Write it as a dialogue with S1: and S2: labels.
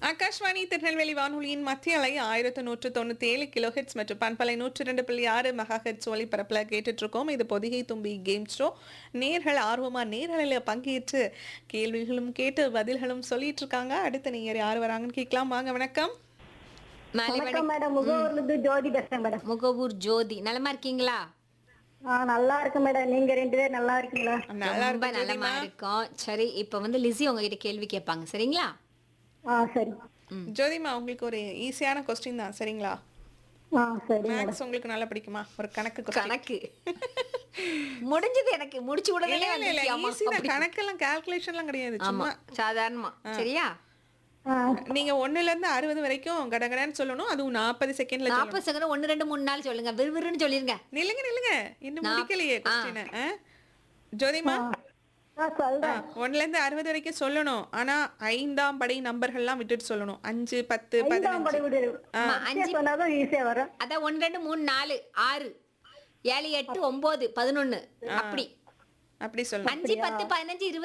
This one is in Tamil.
S1: ஆகாஷ்வாணி திருநெல்வேலி வானொலியின் மத்திய அலை ஆயிரத்து நூற்று தொண்ணூத்தி ஏழு கிலோ ஹெட்ஸ் மற்றும் பண்பலை நூற்று ரெண்டு புள்ளி ஆறு மெகா ஹெட்ஸ் ஒலிபரப்பில் கேட்டுட்டு இருக்கோம் இது பொதிகை தும்பி கேம் ஷோ நேர்கள் ஆர்வமா நேர்களில் பங்கேற்று கேள்விகளும் கேட்டு பதில்களும் சொல்லிட்டு இருக்காங்க அடுத்த நீங்க யார் வராங்கன்னு கேட்கலாம் வாங்க வணக்கம்
S2: மாலை
S3: வணக்கம்
S2: வணக்கம்
S3: மேடம் முகவூர்ல இருந்து ஜோதி பேசுறேன் மேடம்
S2: முகவூர் ஜோதி நலமா இருக்கீங்களா
S3: ஆ நல்லா இருக்கு மேடம் நீங்க ரெண்டு பேரும் நல்லா இருக்கீங்களா
S1: நல்லா
S2: ரொம்ப
S1: இருக்கு
S2: நலமா இருக்கோம் சரி இப்ப வந்து லிஸி உங்ககிட்ட கேள்வி கேட்பாங்க சரிங்களா
S3: ஆ சரி
S1: ஜோதிமா உங்களுக்கு ஒரு ஈஸியான கொஸ்டின் தான் சரிங்களா
S3: ஆ சரி மேடம்
S1: மேக்ஸ் உங்களுக்கு நல்லா பிடிக்குமா ஒரு கணக்கு question.
S2: கணக்கு முடிஞ்சது எனக்கு முடிச்சு
S1: இல்ல,
S2: உடனே
S1: இல்ல, இல்ல,
S2: வந்துச்சு. ஆமா,
S1: easy தான்.
S2: அப்படி.
S1: கணக்கெல்லாம் கால்குலேஷன்லாம் கிடையாது
S2: ஆமா
S1: சும்மா
S2: சாதாரணமா சரியா
S3: ஆ
S1: நீங்க ஒண்ணுல இருந்து அறுபது வரைக்கும் கடகடன்னு சொல்லணும் அதுவும் நாற்பது செகண்ட்ல சொல்லணும்
S2: நாற்பது செகண்ட் ஒன்னு ரெண்டு மூணு நாள் சொல்லுங்க விறுவிறுன்னு சொல்லிருங்க
S1: நில்லுங்க நில்லுங்க இன்னும் முடிக்கலையே
S2: ஆ.
S1: கொஸ்டின் ஜோதிமா
S3: ஆ சொல்றேன்
S1: ஒன்னுல இருந்து அறுபது வரைக்கும் சொல்லணும் ஆனா ஐந்தாம் படை நம்பர்கள்லாம் விட்டுட்டு சொல்லணும் அஞ்சு பத்து
S3: ஐந்தாம்
S1: பதினஞ்சு
S3: படி விடு
S2: ஆமா,
S3: ஈஸியா சொன்னாதான் ஈஸியா வரும்
S2: அதான் ஒன்னு ரெண்டு மூணு நாலு ஆறு ஏழு எட்டு ஒன்பது பதினொன்னு அப்படி
S1: அப்படி சொல்லணும்
S2: அஞ்சு பத்து பதினஞ்சு இருபது